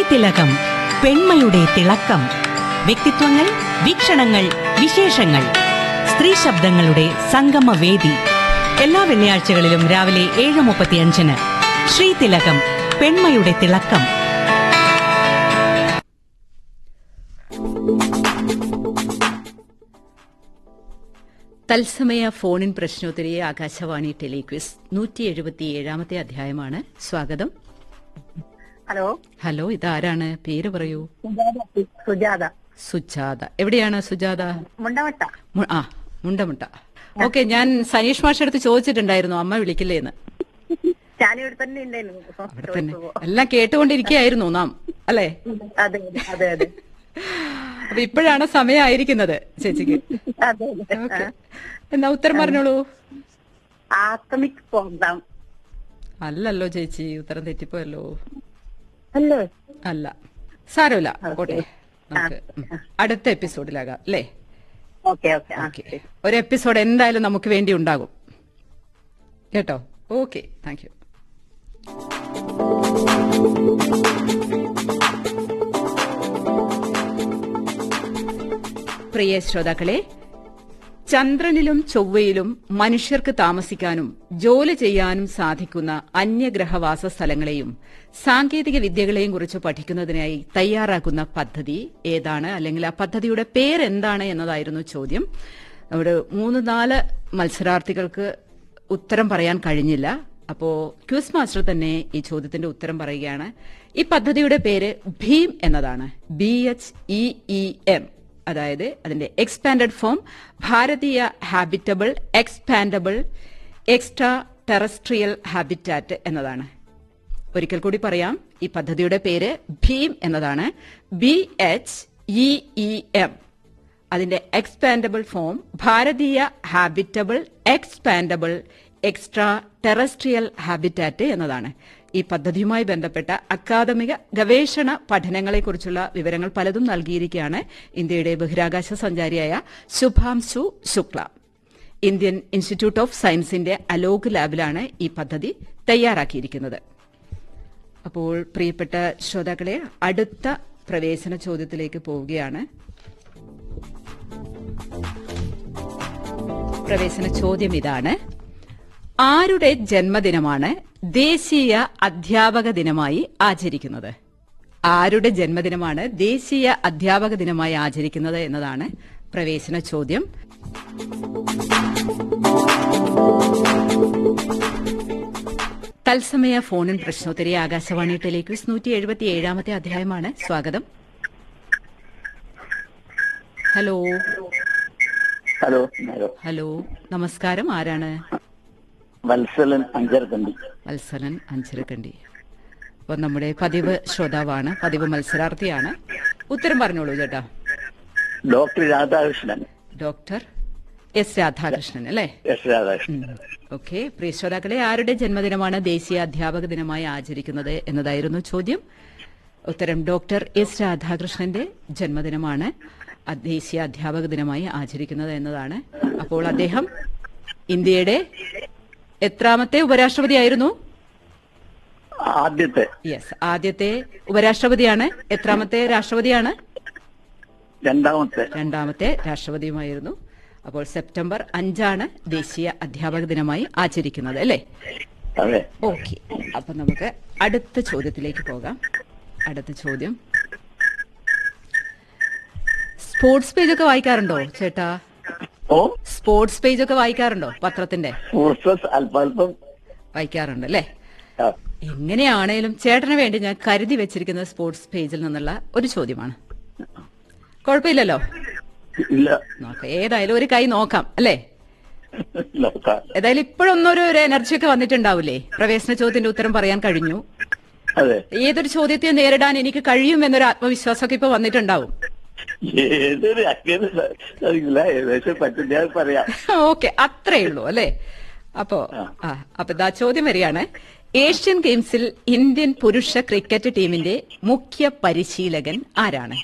ശ്രീതിലകം പെൺമയുടെ തിളക്കം വ്യക്തിത്വങ്ങൾ വീക്ഷണങ്ങൾ വിശേഷങ്ങൾ സ്ത്രീ ശബ്ദങ്ങളുടെ സംഗമവേദി എല്ലാ വെള്ളിയാഴ്ചകളിലും രാവിലെ ഏഴ് മുപ്പത്തിയഞ്ചിന് ശ്രീതിലകം പെൺമയുടെ തിളക്കം തത്സമയ ഫോണിൻ പ്രശ്നോത്തരി ആകാശവാണി ടെലിക്വിസ് നൂറ്റി എഴുപത്തിയേഴാമത്തെ അധ്യായമാണ് സ്വാഗതം ഹലോ ഹലോ ഇതാരാണ് പേര് പറയൂ സുജാത സുജാത സുജാത എവിടെയാണ് സുജാത മുണ്ടവട്ട മു- ആ മുണ്ടമുട്ട ഓക്കെ ഞാൻ സനീഷ് മാഷ അടുത്ത് ചോദിച്ചിട്ടുണ്ടായിരുന്നു അമ്മ വിളിക്കില്ലേ എന്ന് ഞാനിവിടെ തന്നെ ഉണ്ടായിരുന്നു അവിടെ തന്നെ എല്ലാം കേട്ടുകൊണ്ടിരിക്കുകയായിരുന്നു നാം അല്ലേ അതെ അതെ അതെ അപ്പൊ ഇപ്പോഴാണ് സമയമായിരിക്കുന്നത് ചേച്ചിക്ക് അതെ അതെ ഓക്കെ എന്നാ ഉത്തരം പറഞ്ഞോളൂ ആത്തമിക് പ്രോഗ്രാം അല്ലല്ലോ ചേച്ചി ഉത്തരം തെറ്റിപ്പോയല്ലോ അല്ലേ അല്ല സാരമില്ല പോട്ടെ നമുക്ക് ഉം. അടുത്ത എപ്പിസോഡിലാകാം അല്ലേ ഓക്കെ ഓക്കെ ആ ഓക്കെ ഒരു എപ്പിസോഡ് എന്തായാലും നമുക്ക് വേണ്ടി ഉണ്ടാകും കേട്ടോ ഓക്കെ താങ്ക് യു പ്രിയ ശ്രോതാക്കളെ ചന്ദ്രനിലും ചൊവ്വയിലും മനുഷ്യർക്ക് താമസിക്കാനും ജോലി ചെയ്യാനും സാധിക്കുന്ന അന്യഗ്രഹവാസ സ്ഥലങ്ങളെയും സാങ്കേതിക വിദ്യകളെയും കുറിച്ച് പഠിക്കുന്നതിനായി തയ്യാറാക്കുന്ന പദ്ധതി ഏതാണ് അല്ലെങ്കിൽ ആ പദ്ധതിയുടെ പേരെന്താണ് എന്നതായിരുന്നു ചോദ്യം അവിടെ മൂന്ന് നാല് മത്സരാർത്ഥികൾക്ക് ഉത്തരം പറയാൻ കഴിഞ്ഞില്ല അപ്പോ ക്യൂസ് മാസ്റ്റർ തന്നെ ഈ ചോദ്യത്തിന്റെ ഉത്തരം പറയുകയാണ് ഈ പദ്ധതിയുടെ പേര് ഭീം എന്നതാണ് B H E E M അതായത് അതിന്റെ expanded form Bharatiya habitable expandable extraterrestrial habitat എന്നതാണ് ഒരിക്കൽ കൂടി പറയാം ഈ പദ്ധതിയുടെ പേര് ഭീം എന്നതാണ് B H E E M അതിന്റെ expandable form Bharatiya habitable expandable extraterrestrial habitat എന്നതാണ് ഈ പദ്ധതിയുമായി ബന്ധപ്പെട്ട അക്കാദമിക ഗവേഷണ പഠനങ്ങളെക്കുറിച്ചുള്ള വിവരങ്ങൾ പലതും നൽകിയിരിക്കുകയാണ് ഇന്ത്യയുടെ ബഹിരാകാശ സഞ്ചാരിയായ Shubhanshu Shukla Indian institute of സയൻസിന്റെ അലോക് ലാബിലാണ് ഈ പദ്ധതി തയ്യാറാക്കിയിരിക്കുന്നത് അപ്പോൾ പ്രിയപ്പെട്ട ശ്രോതാക്കളെ അടുത്ത പ്രവേശന ചോദ്യത്തിലേക്ക് പോവുകയാണ് പ്രവേശന ചോദ്യം ഇതാണ് ആരുടെ ജന്മദിനമാണ് ദേശീയ അധ്യാപക ദിനമായി ആചരിക്കുന്നത് ആരുടെ ജന്മദിനമാണ് ദേശീയ അധ്യാപക ദിനമായി ആചരിക്കുന്നത് എന്നതാണ് പ്രവേശന ചോദ്യം തത്സമയ ഫോണിൻ പ്രശ്നോത്തരി ആകാശവാണി ടെലിക്വിസ് നൂറ്റി എഴുപത്തി ഏഴാമത്തെ അധ്യായമാണ് സ്വാഗതം ഹലോ ഹലോ ഹലോ ഹലോ നമസ്കാരം ആരാണ് വത്സലൻ അഞ്ചരക്കണ്ടി വത്സലൻ അഞ്ചരക്കണ്ടി അപ്പൊ നമ്മുടെ പതിവ് ശ്രോതാവാണ് പതിവ് മത്സരാർത്ഥിയാണ് ഉത്തരം പറഞ്ഞോളൂ ചേട്ടാ doctor Radhakrishnan doctor S Radhakrishnan അല്ലേ എസ് രാധാകൃഷ്ണൻ ഓക്കെ പ്രിയ ശ്രോതാക്കളെ ആരുടെ ജന്മദിനമാണ് ദേശീയ അധ്യാപക ദിനമായി ആചരിക്കുന്നത് എന്നതായിരുന്നു ചോദ്യം ഉത്തരം ഡോക്ടർ എസ് രാധാകൃഷ്ണന്റെ ജന്മദിനമാണ് അ- ദേശീയ അധ്യാപക ദിനമായി ആചരിക്കുന്നത് എന്നതാണ് അപ്പോൾ അദ്ദേഹം ഇന്ത്യയുടെ എത്രാമത്തെ ഉപരാഷ്ട്രപതിയായിരുന്നു ആദ്യത്തെ യെസ് ആദ്യത്തെ ഉപരാഷ്ട്രപതിയാണ് എത്രാമത്തെ രാഷ്ട്രപതിയാണ് രണ്ടാമത്തെ രണ്ടാമത്തെ രാഷ്ട്രപതിയുമായിരുന്നു അപ്പോൾ സെപ്റ്റംബർ അഞ്ചാണ് ദേശീയ അധ്യാപക ദിനമായി ആചരിക്കുന്നത് അല്ലേ അതെ ഓക്കെ അപ്പൊ നമുക്ക് അടുത്ത ചോദ്യത്തിലേക്ക് പോകാം അടുത്ത ചോദ്യം സ്പോർട്സ് പേജ് ഒക്കെ വായിക്കാറുണ്ടോ ചേട്ടാ ഓ സ്പോർട്സ് പേജ് ഒക്കെ വായിക്കാറുണ്ടോ പത്രത്തിന്റെ ഫോഴ്സസ് അല്പാൽപ്പം വായിക്കാറുണ്ട് അല്ലേ ആ, എങ്ങനെയാണേലും ചേട്ടന് വേണ്ടി ഞാൻ കരുതി വെച്ചിരിക്കുന്ന സ്പോർട്സ് പേജിൽ നിന്നുള്ള ഒരു ചോദ്യമാണ് കുഴപ്പമില്ലല്ലോ ഇല്ല നോക്കാം ഏതായാലും ഒരു കൈ നോക്കാം അല്ലേ നോക്കാം ഏതായാലും ഇപ്പോഴൊന്നും ഒരു ഒരു എനർജി ഒക്കെ വന്നിട്ടുണ്ടാവില്ലേ പ്രവേശന ചോദ്യത്തിന്റെ ഉത്തരം പറയാൻ കഴിഞ്ഞു അതെ ഏതൊരു ചോദ്യത്തെ നേരിടാൻ എനിക്ക് കഴിയും എന്നൊരു ആത്മവിശ്വാസമൊക്കെ ഇപ്പൊ വന്നിട്ടുണ്ടാവും ഏതൊരു അങ്ങനെ സാധിക്കില്ല ഏകദേശം പറ്റും ഞാൻ പറയാം ഓക്കെ അത്രേ ഉള്ളൂ അല്ലേ അപ്പോ ആ അപ്പൊ ദാ ചോദ്യം വരികയാണ് ഏഷ്യൻ ഗെയിംസിൽ ഇന്ത്യൻ പുരുഷ ക്രിക്കറ്റ് ടീമിന്റെ മുഖ്യ പരിശീലകൻ ആരാണ്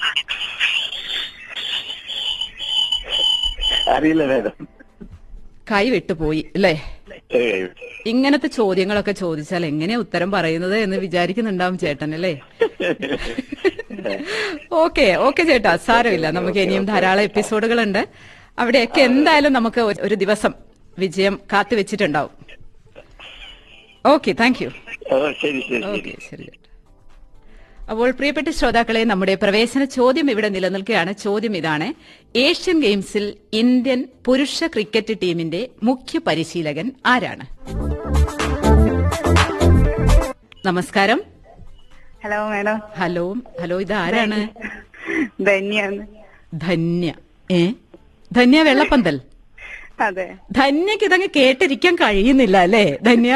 അറിയില്ല മേഡം കൈ വിട്ടുപോയി അല്ലേ ഏയ്. ഇങ്ങനത്തെ ചോദ്യങ്ങളൊക്കെ ചോദിച്ചാൽ എങ്ങനെ ഉത്തരം പറയുന്നത് എന്ന് വിചാരിക്കുന്നുണ്ടാവും ചേട്ടൻ അല്ലേ ഓക്കെ ഓക്കെ ചേട്ടാ സാരമില്ല നമുക്ക് ഇനിയും ധാരാളം എപ്പിസോഡുകളുണ്ട് അവിടെയൊക്കെ എന്തായാലും നമുക്ക് ഒരു- ഒരു ദിവസം വിജയം കാത്തുവെച്ചിട്ടുണ്ടാവും ഓക്കെ താങ്ക് യു ഓ ശരി ശരി ശരി ഓക്കെ ശരി ചേട്ടാ. അപ്പോൾ പ്രിയപ്പെട്ട ശ്രോതാക്കളെ നമ്മുടെ പ്രവേശന ചോദ്യം ഇവിടെ നിലനിൽക്കുകയാണ് ചോദ്യം ഇതാണ് ഏഷ്യൻ ഗെയിംസിൽ ഇന്ത്യൻ പുരുഷ ക്രിക്കറ്റ് ടീമിന്റെ മുഖ്യ പരിശീലകൻ ആരാണ് നമസ്കാരം ഹലോ മാഡം ഹലോ ഹലോ ഇത് ആരാണ് ധന്യാണ് ധന്യ ഏ ധന്യ വെള്ളപ്പന്തൽ അതെ ധന്യക്ക് ഇതങ്ങ് കേട്ടിരിക്കാൻ കഴിയുന്നില്ല അല്ലേ ധന്യ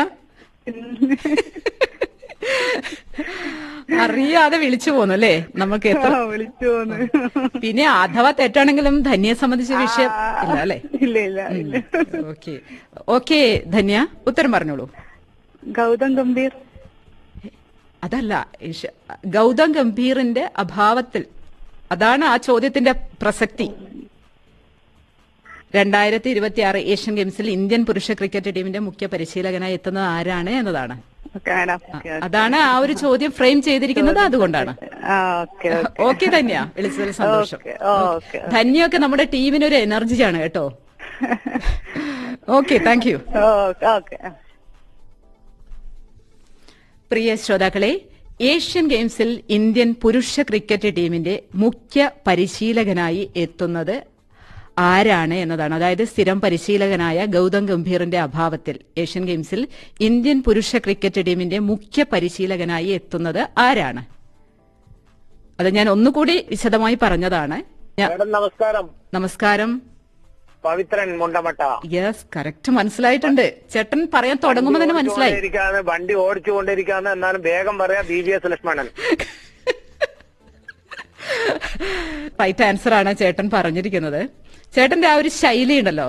അറിയാതെ വിളിച്ചു പോന്നു അല്ലേ നമുക്ക് എത്ര ആ, വിളിച്ചു പോന്ന് പിന്നെ അഥവാ തെറ്റാണെങ്കിലും ധന്യയെ സംബന്ധിച്ച വിഷയം ഇല്ല അല്ലേ ഇല്ല ഇല്ല ഇല്ല ഓക്കെ ഓക്കെ ധന്യ ഉത്തരം പറഞ്ഞോളൂ ഗൗതം ഗംഭീർ അതല്ല ഇഷ- ഗൗതം ഗംഭീറിന്റെ അഭാവത്തിൽ അതാണ് ആ ചോദ്യത്തിന്റെ പ്രസക്തി രണ്ടായിരത്തി ഇരുപത്തി ആറ് ഏഷ്യൻ ഗെയിംസിൽ ഇന്ത്യൻ പുരുഷ ക്രിക്കറ്റ് ടീമിന്റെ മുഖ്യ പരിശീലകനായി എത്തുന്നത് ആരാണ് എന്നതാണ് ഓക്കെ മാഡം ആ, അതാണ് ആ ഒരു ചോദ്യം ഫ്രെയിം ചെയ്തിരിക്കുന്നത് അതുകൊണ്ടാണ് ആ ഓക്കെ ഓക്കെ ധന്യ വിളിച്ചതിൽ സന്തോഷം ഓക്കെ ഓക്കെ ധന്യൊക്കെ നമ്മുടെ ടീമിന് ഒരു എനർജിയാണ് കേട്ടോ okay thank you okay okay പ്രിയ ശ്രോതാക്കളെ ഏഷ്യൻ ഗെയിംസിൽ ഇന്ത്യൻ പുരുഷ ക്രിക്കറ്റ് ടീമിന്റെ മുഖ്യ പരിശീലകനായി എത്തുന്നത് ആരാണ് എന്നതാണ് അതായത് സ്ഥിരം പരിശീലകനായ ഗൗതം ഗംഭീറിന്റെ അഭാവത്തിൽ ഏഷ്യൻ ഗെയിംസിൽ ഇന്ത്യൻ പുരുഷ ക്രിക്കറ്റ് ടീമിന്റെ മുഖ്യ പരിശീലകനായി എത്തുന്നത് ആരാണ് അത് ഞാൻ ഒന്നുകൂടി വിശദമായി പറഞ്ഞതാണ് ഞാൻ- മേഡം നമസ്കാരം നമസ്കാരം പവിത്രൻ മുണ്ടമട്ട യെസ് കറക്റ്റ് മനസ്സിലായിട്ടുണ്ട് ചേട്ടൻ പറയാൻ തുടങ്ങുമ്പോൾ തന്നെ മനസ്സിലായി ഓടിച്ചുകൊണ്ടിരിക്കാന്ന് വണ്ടി ഓടിച്ചുകൊണ്ടിരിക്കാന്ന് എന്നാലും വേഗം പറയാ B V S Lakshmanan right answer ആണ് ചേട്ടൻ പറഞ്ഞിരിക്കുന്നത് ചേട്ടന്റെ ആ ഒരു ശൈലി ഉണ്ടല്ലോ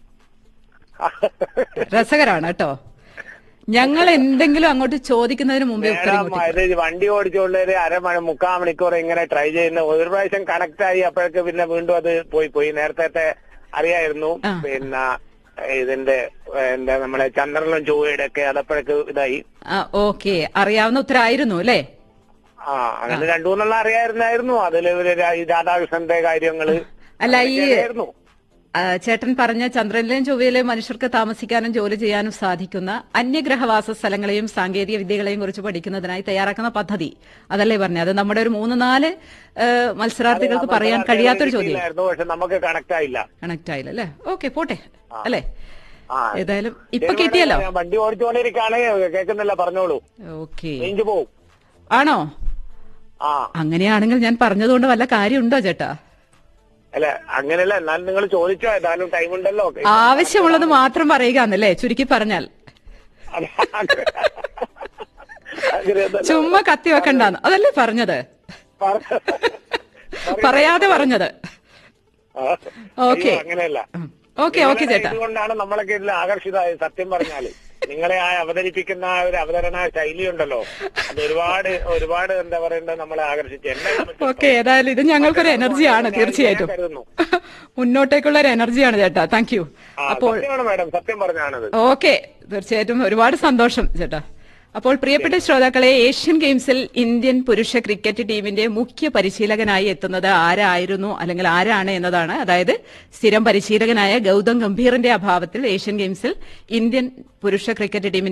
രസകരാണ് കേട്ടോ ഞങ്ങൾ എന്തെങ്കിലും അങ്ങോട്ട് ചോദിക്കുന്നതിന് മുമ്പേ ഉത്തരം മേഡം ഇങ്ങോട്ട് ഇത് വണ്ടി ഓടിച്ചുകൊണ്ട് ഒരു അരമണി മുക്കാൽ മണിക്കൂർ ഇങ്ങനെ ട്രൈ ചെയ്യുന്ന ഒരു പ്രാവശ്യം കണക്ട് ആയി അപ്പോഴേക്ക് പിന്നെ വീണ്ടും അത് പോയി പോയി നേരത്തെ അറിയായിരുന്നു ആ. പിന്നെ ഇതിന്റെ എന്താ നമ്മളെ ചന്ദ്രനും ചൊവ്വയുടെ ഒക്കെ അതപ്പോഴേക്ക് ഇതായി ആ ഓക്കെ അറിയാവുന്ന ഉത്തരമായിരുന്നു അല്ലേ ആ അങ്ങനെ രണ്ടു മൂന്നെണ്ണം അറിയായിരുന്നായിരുന്നു അതില് ഒരു രാ- ഈ രാധാകൃഷ്ണന്റെ കാര്യങ്ങള് അല്ല ഈ അതൊക്കെ അറിയായിരുന്നു. ആ, ചേട്ടൻ പറഞ്ഞ ചന്ദ്രനിലെയും ചൊവ്വയിലെയും മനുഷ്യർക്ക് താമസിക്കാനും ജോലി ചെയ്യാനും സാധിക്കുന്ന അന്യഗ്രഹവാസ സ്ഥലങ്ങളെയും സാങ്കേതിക വിദ്യകളെയും കുറിച്ച് പഠിക്കുന്നതിനായി തയ്യാറാക്കുന്ന പദ്ധതി അതല്ലേ പറഞ്ഞത് അത് നമ്മുടെ ഒരു മൂന്ന് നാല് ഏ, മത്സരാർത്ഥികൾക്ക് പറയാൻ കഴിയാത്തൊരു ചോദ്യം കിട്ടിയില്ലായിരുന്നു പക്ഷെ നമുക്ക് കണക്ട് ആയില്ല കണക്ട് ആയില്ല അല്ലേ ഓക്കെ പോട്ടെ അല്ലേ ആ. ഏതായാലും ഇപ്പൊ ശരി, കിട്ടിയല്ലോ ഞാൻ വണ്ടി ഓടിച്ചുകൊണ്ടിരിക്കാണ് കേൾക്കുന്നില്ല പറഞ്ഞോളൂ ഓക്കെ റേഞ്ച് പോവും ആണോ ആ അങ്ങനെയാണെങ്കിൽ ഞാൻ പറഞ്ഞതുകൊണ്ട് വല്ല കാര്യമുണ്ടോ ചേട്ടാ അല്ല അങ്ങനെയല്ല എന്നാലും നിങ്ങൾ ചോദിച്ചോ ഏതായാലും ടൈം ഉണ്ടല്ലോ ആവശ്യമുള്ളത് മാത്രം പറയുക എന്നല്ലേ ചുരുക്കി പറഞ്ഞാൽ അത് അങ്ങനെ- അങ്ങനെയൊന്നുമല്ല. ചുമ്മാ കത്തി വെക്കണ്ടെന്ന് അതല്ലേ പറഞ്ഞത് പറ- പറയാതെ പറഞ്ഞത് ആ. ഓക്കേ. അയ്യോ, അങ്ങനെയല്ല ഓക്കെ ഓക്കെ നിങ്ങളുടെ ചേട്ടാ ഇതുകൊണ്ടാണ് നമ്മളൊക്കെ ഇതിൽ ആകർഷിതമായി സത്യം പറഞ്ഞാല് നിങ്ങളെ ആ അവതരിപ്പിക്കുന്ന ആ ഒരു അവതരണ ശൈലി ഉണ്ടല്ലോ അത് ഒരുപാട് ഒരുപാട് എന്താ പറയണ്ടത് നമ്മളെ ആകർഷിച്ചു എന്നെ സംബന്ധിച്ചിടത്തോളം. ഓക്കെ ഏതായാലും ഇത് ഞങ്ങൾക്കൊരു എനർജിയാണ് ഞാൻ തീർച്ചയായിട്ടും കരുതുന്നു. മുന്നോട്ടേക്കുള്ള ഒരു എനർജിയാണ് ചേട്ടാ താങ്ക് യു ആ, അപ്പോൾ സത്യമാണ് മാഡം സത്യം പറഞ്ഞാണത് ഓക്കെ തീർച്ചയായിട്ടും ഒരുപാട് സന്തോഷം ചേട്ടാ അപ്പോൾ പ്രിയപ്പെട്ട ശ്രോതാക്കളെ ഏഷ്യൻ ഗെയിംസിൽ ഇന്ത്യൻ പുരുഷ ക്രിക്കറ്റ് ടീമിന്റെ മുഖ്യ പരിശീലകനായി എത്തുന്നത് ആരായിരുന്നു അല്ലെങ്കിൽ ആരാണ് എന്നതാണ് അതായത് സ്ഥിരം പരിശീലകനായ ഗൗതം ഗംഭീറിന്റെ അഭാവത്തിൽ ഏഷ്യൻ ഗെയിംസിൽ ഇന്ത്യൻ പുരുഷ ക്രിക്കറ്റ് ടീമിന്റെ